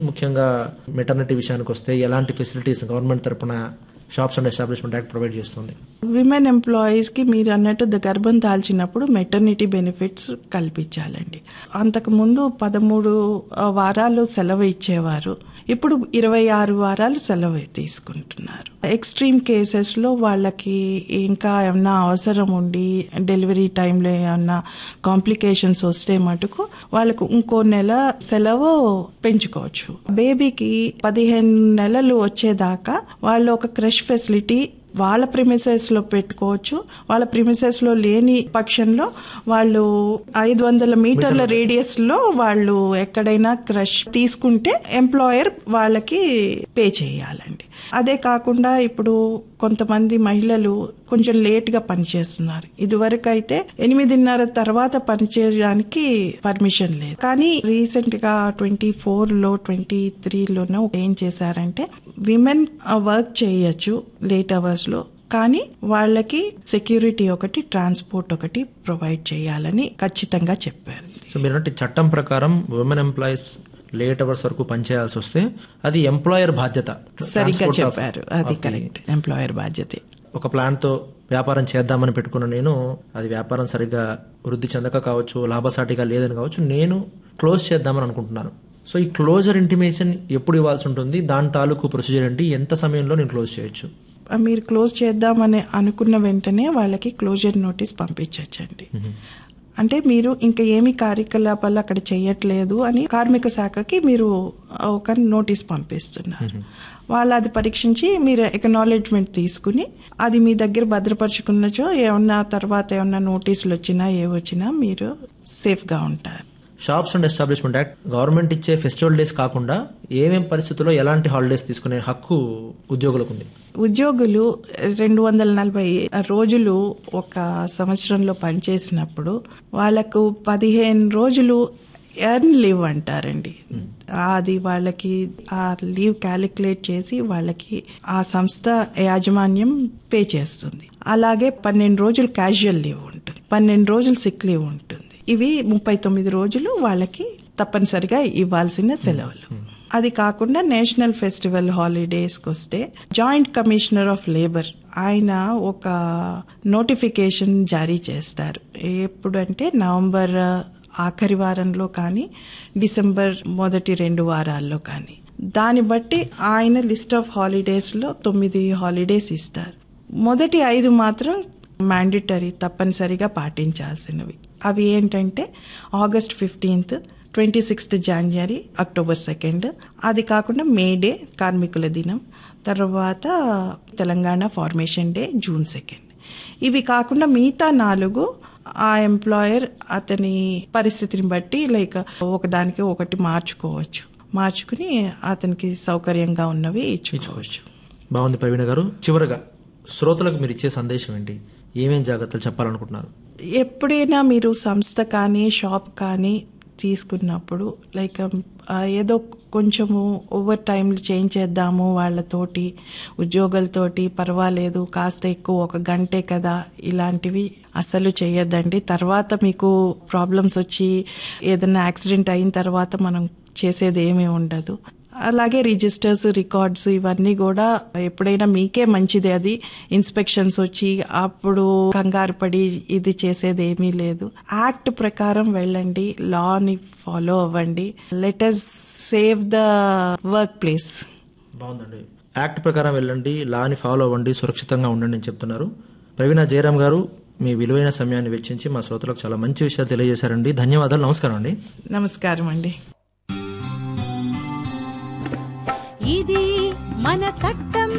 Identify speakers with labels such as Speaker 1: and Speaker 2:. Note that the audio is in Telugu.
Speaker 1: ముఖ్యంగా మెటర్నిటీ విషయానికి వస్తే ఎలాంటి ఫెసిలిటీస్ గవర్నమెంట్ తరపున shops and establishment act provide చేస్తుంది
Speaker 2: విమెన్ ఎంప్లాయీస్ కి మీరు అన్నట్టు ద గర్భం దాల్చినప్పుడు మెటర్నిటీ బెనిఫిట్స్ కల్పించాలండి అంతకు ముందు పదమూడు ఆ, వారాలు సెలవు ఇచ్చేవారు ఇప్పుడు ఇరవై ఆరు వారాలు సెలవు తీసుకుంటున్నారు ఎక్స్ట్రీమ్ కేసెస్ లో వాళ్ళకి ఇంకా ఏమన్నా అవసరం ఉండి డెలివరీ టైంలో ఏమన్నా కాంప్లికేషన్స్ వస్తే మటుకు వాళ్ళకు ఇంకో నెల సెలవు పెంచుకోవచ్చు బేబీకి పదిహేను నెలలు వచ్చేదాకా వాళ్ళు ఒక క్రష్ ఫెసిలిటీ వాళ్ళ ప్రిమిసెస్ లో పెట్టుకోవచ్చు వాళ్ళ ప్రిమిసెస్ లో లేని పక్షంలో వాళ్ళు ఐదు వందల మీటర్ల రేడియస్ లో వాళ్ళు ఎక్కడైనా క్రష్ తీసుకుంటే ఎంప్లాయర్ వాళ్ళకి పే చేయాలండి అదే కాకుండా ఇప్పుడు కొంతమంది మహిళలు కొంచెం లేట్ గా పనిచేస్తున్నారు ఇదివరకు అయితే ఎనిమిదిన్నర తర్వాత పనిచేయడానికి పర్మిషన్ లేదు కానీ రీసెంట్ గా ట్వంటీ ఫోర్ లో ట్వంటీ త్రీ లోనో ఏం చేశారంటే విమెన్ వర్క్ చేయొచ్చు లేట్ అవర్స్ లో కానీ వాళ్ళకి సెక్యూరిటీ ఒకటి ట్రాన్స్పోర్ట్ ఒకటి ప్రొవైడ్ చేయాలని ఖచ్చితంగా చెప్పారు
Speaker 1: సో మీరంటే చట్టం ప్రకారం ఉమెన్ ఎంప్లాయీస్ లేట్ అవర్స్ వరకు పనిచేయాల్సి వస్తే అది ఎంప్లాయర్ బాధ్యత
Speaker 2: సరిగ్గా
Speaker 1: Transport of-
Speaker 2: చెప్పారు అది
Speaker 1: of the-
Speaker 2: కరెక్ట్ ఎంప్లాయర్ బాధ్యతే
Speaker 1: ఒక ప్లాన్ తో వ్యాపారం చేద్దామని పెట్టుకున్న నేను అది వ్యాపారం సరిగ్గా వృద్ధి చెందక కావచ్చు లాభసాటిగా లేదని కావచ్చు నేను క్లోజ్ చేద్దామని అనుకుంటున్నాను సో ఈ క్లోజర్ ఇంటిమేషన్ ఎప్పుడు ఇవ్వాల్సి ఉంటుంది దాని తాలూకు ప్రొసీజర్ ఏంటి ఎంత సమయంలో నేను క్లోజ్ చేయొచ్చు
Speaker 2: ఆ, మీరు క్లోజ్ చేద్దామని అనుకున్న వెంటనే వాళ్ళకి క్లోజర్ నోటీస్ పంపించవచ్చండి అంటే మీరు ఇంకా ఏమి కార్యకలాపాలు అక్కడ చేయట్లేదు అని కార్మిక శాఖకి మీరు ఒక నోటీస్ పంపిస్తున్నారు వాళ్ళు అది పరీక్షించి మీరు ఎకనాలెడ్జ్మెంట్ తీసుకుని అది మీ దగ్గర భద్రపరుచుకున్నచో ఏమన్నా తర్వాత ఏమన్నా నోటీసులు వచ్చినా ఏ వచ్చినా మీరు సేఫ్గా ఉంటారు
Speaker 1: shops and establishment act government ఇచ్చే ఫెస్టివల్ డేస్ కాకుండా ఏమేం పరిస్థితుల్లో ఎలాంటి హాలిడేస్ తీసుకునే హక్కు ఉద్యోగులకు ఉంది
Speaker 2: ఉద్యోగులు రెండు వందల నలభై రోజులు ఒక సంవత్సరంలో పనిచేసినప్పుడు వాళ్లకు పదిహేను రోజులు ఎర్న్ లీవ్ అంటారండి అది వాళ్ళకి ఆ లీవ్ క్యాలిక్యులేట్ చేసి వాళ్ళకి ఆ సంస్థ యాజమాన్యం పే చేస్తుంది అలాగే పన్నెండు రోజులు క్యాజువల్ లీవ్ ఉంటుంది పన్నెండు రోజులు సిక్ లీవ్ ఉంటుంది ఇవి ముప్పై తొమ్మిది రోజులు వాళ్ళకి తప్పనిసరిగా ఇవ్వాల్సిన సెలవులు అది కాకుండా నేషనల్ ఫెస్టివల్ హాలిడేస్ కి వస్తే జాయింట్ కమిషనర్ ఆఫ్ లేబర్ ఆయన ఒక నోటిఫికేషన్ జారీ చేస్తారు ఎప్పుడంటే నవంబర్ ఆఖరి వారంలో కానీ డిసెంబర్ మొదటి రెండు వారాల్లో కానీ దాన్ని బట్టి ఆయన లిస్ట్ ఆఫ్ హాలిడేస్ లో తొమ్మిది హాలిడేస్ ఇస్తారు మొదటి ఐదు మాత్రం మ్యాండేటరీ తప్పనిసరిగా పాటించాల్సినవి అవి ఏంటంటే ఆగస్ట్ ఫిఫ్టీన్త్ ట్వంటీ సిక్స్త్ జనవరి అక్టోబర్ సెకండ్ అది కాకుండా మే డే కార్మికుల దినం తర్వాత Telangana formation day June second ఇవి కాకుండా మిగతా నాలుగు ఆ ఎంప్లాయర్ అతని పరిస్థితిని బట్టి లైక్ ఒకదానికి ఒకటి మార్చుకోవచ్చు మార్చుకుని అతనికి సౌకర్యంగా ఉన్నవి ఇచ్చుకోవచ్చు
Speaker 1: బాగుంది ప్రవీణ గారు చివరగా శ్రోతలకు మీరు ఇచ్చే సందేశం ఏంటి ఏమేం జాగ్రత్తలు చెప్పాలనుకుంటున్నారు
Speaker 2: ఎప్పుడైనా మీరు సంస్థ కానీ షాప్ కానీ తీసుకున్నప్పుడు లైక్ ఆ, ఏదో కొంచెము ఓవర్ టైంలు చేంజ్ చేద్దాము వాళ్ళతోటి ఉద్యోగులతోటి పర్వాలేదు కాస్త ఎక్కువ ఒక గంటే కదా ఇలాంటివి అసలు చేయొద్దండి తర్వాత మీకు ప్రాబ్లమ్స్ వచ్చి ఏదైనా యాక్సిడెంట్ అయిన తర్వాత మనం చేసేది ఏమీ ఉండదు అలాగే రిజిస్టర్స్ రికార్డ్స్ ఇవన్నీ కూడా ఎప్పుడైనా మీకే మంచిది అది ఇన్స్పెక్షన్స్ వచ్చి అప్పుడు కంగారు పడి ఇది చేసేది ఏమీ లేదు యాక్ట్ ప్రకారం వెళ్ళండి లాని ఫాలో అవ్వండి let us save the workplace
Speaker 1: బాగుందండి యాక్ట్ ప్రకారం వెళ్ళండి లాని ఫాలో అవ్వండి సురక్షితంగా ఉండండి అని చెప్తున్నారు ప్రవీణ జయరామ్ గారు మీ విలువైన సమయాన్ని వెచ్చించి మా శ్రోతలకు చాలా మంచి విషయాలు తెలియజేశారండి ధన్యవాదాలు నమస్కారం అండి
Speaker 2: నమస్కారం అండి
Speaker 3: ఇది మన చట్టం